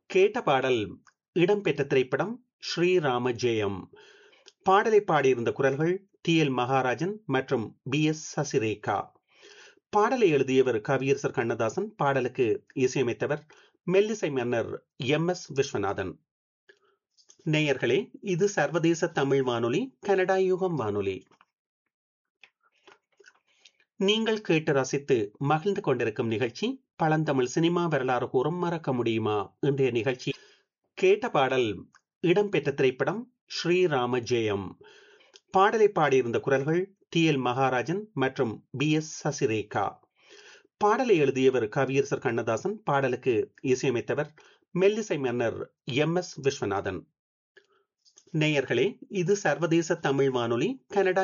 கேட்ட பாடல் இடம்பெற்ற திரைப்படம் ஸ்ரீராம ஜெயம் பாடலை பாடியிருந்த குரல்கள் டி எல் மகாராஜன் மற்றும் பி எஸ் சசிரேகா பாடலை எழுதியவர் கவியரசர் கண்ணதாசன் பாடலுக்கு இசையமைத்தவர் மெல்லிசை மன்னர் எம் எஸ் விஸ்வநாதன் நேயர்களே இது சர்வதேச தமிழ் வானொலி கனடா யுகம் வானொலி நீங்கள் கேட்டு ரசித்து மகிழ்ந்து கொண்டிருக்கும் நிகழ்ச்சி பழந்தமிழ் சினிமா வரலாறு கூறும் மறக்க முடியுமா இன்றைய நிகழ்ச்சி கேட்ட பாடல் இடம்பெற்ற திரைப்படம் ஸ்ரீராம ஜெயம் பாடலை பாடியிருந்த குரல்கள் டி எல் மகாராஜன் மற்றும் பி எஸ் சசிரேகா பாடலை எழுதியவர் கவியரசர் கண்ணதாசன் பாடலுக்கு இசையமைத்தவர் மெல்லிசை மன்னர் எம் எஸ் விஸ்வநாதன் நேயர்களே இது சர்வதேச தமிழ் வானொலி கனடா